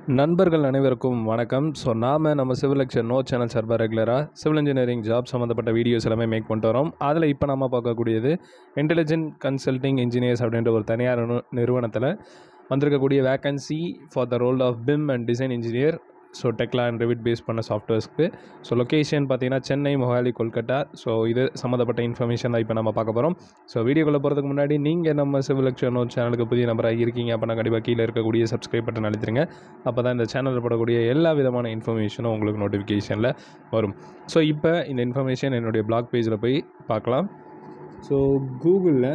நண்பர்கள் அனைவருக்கும் வணக்கம் ஸோ நாம் நம்ம சிவில் லெக்சர் நோ சேனல் சார்பாக ரெகுலராக சிவில் இன்ஜினியரிங் ஜாப் சம்மந்தப்பட்ட வீடியோஸ் எல்லாமே மேக் பண்ணிட்டு வரோம் அதில் இப்போ நம்ம பார்க்கக்கூடியது இன்டெலிஜென்ட் கன்சல்டிங் இன்ஜினியர்ஸ் அப்படின்ற ஒரு தனியார் நிறு- நிறுவனத்தில் வந்திருக்கக்கூடிய vacancy for the role of BIM and design engineer so Tekla and Revit base பண்ண சாஃப்ட்வேர்ஸ்க்கு ஸோ லொக்கேஷன் பார்த்தீங்கன்னா சென்னை மொஹாலி கொல்கட்டா ஸோ இது சம்மந்தப்பட்ட இன்ஃபர்மேஷன் தான் இப்போ நம்ம பார்க்க போகிறோம் ஸோ வீடியோக்குள்ளே போகிறதுக்கு முன்னாடி நீங்கள் நம்ம சிவில் லெக்சர் நோ சேனலுக்கு புதிய நம்பராக இருக்கீங்க அப்படின்னா கண்டிப்பாக கீழே இருக்கக்கூடிய சப்ஸ்கிரைப் பட்டன் அழுத்திருங்க அப்போ தான் இந்த சேனலில் போடக்கூடிய எல்லா விதமான இன்ஃபர்மேஷனும் உங்களுக்கு நோட்டிஃபிகேஷனில் வரும் ஸோ இப்போ இந்த இன்ஃபர்மேஷன் என்னுடைய பிளாக் பேஜில் போய் பார்க்கலாம் ஸோ கூகுளில்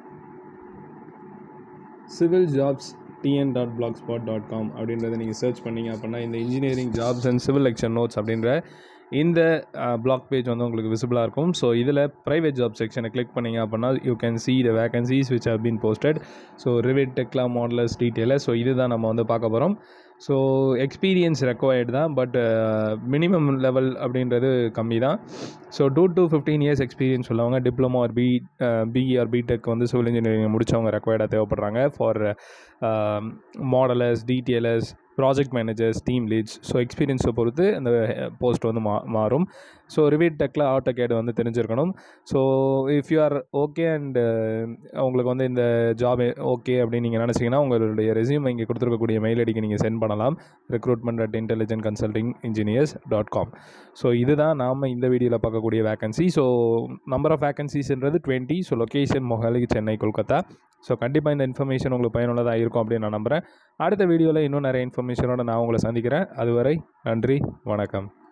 civil jobs TN dot blogspot dot com அப்படின்றத நீங்கள் சர்ச் பண்ணீங்க அப்படின்னா இந்த engineering jobs and civil lecture notes அப்படின்ற இந்த பிளாக் பேஜ் வந்து உங்களுக்கு விசிபிளாக இருக்கும் ஸோ இதில் ப்ரைவேட் ஜாப் செக்ஷனை கிளிக் பண்ணீங்க அப்படின்னா you can see the vacancies which have been posted so Revit Tekla modellers டீட்டெயிலில் ஸோ இதுதான் நம்ம வந்து பார்க்க போகிறோம் ஸோ எக்ஸ்பீரியன்ஸ் ரெக்வயர்டு தான் பட் மினிமம் லெவல் அப்படின்றது கம்மி தான் so two to fifteen years experience உள்ளவங்க diploma or B BE or BTech வந்து சிவில் இன்ஜினியரிங் முடிச்சவங்க ரெக்வயர்டாக தேவைப்படுறாங்க for modellers TDLS project managers team leads so எக்ஸ்பீரியன்ஸை பொறுத்து அந்த போஸ்ட் வந்து மா மாறும் ஸோ ரிவீட் டெக்கில் ஆட்டோ கேடு வந்து தெரிஞ்சிருக்கணும் so if you are okay and உங்களுக்கு வந்து இந்த ஜாப் ஓகே அப்படின்னு நீங்கள் நினச்சிங்கன்னா உங்களுடைய ரெசியூம் இங்கே கொடுத்துருக்கக்கூடிய மெயில் ஐடிக்கு நீங்கள் சென்ட் பண்ணலாம் recruitment at intelligent consulting engineers dot com so இதுதான் நாம் இந்த வீடியோவில் பார்க்கக்கூடிய வேகன்சி ஸோ நம்பர் ஆஃப் வேகன்சிஸ்ன்றது twenty so location Mohali Chennai Kolkata so கண்டிப்பாக இந்த இன்ஃபர்மேஷன் உங்களுக்கு பயனுள்ளதாக இருக்கும் அப்படின்னு நான் நம்புகிறேன் அடுத்த வீடியோவில் இன்னும் நிறைய இன்ஃபர்மேஷனோட நான் உங்களை சந்திக்கிறேன் அதுவரை நன்றி வணக்கம்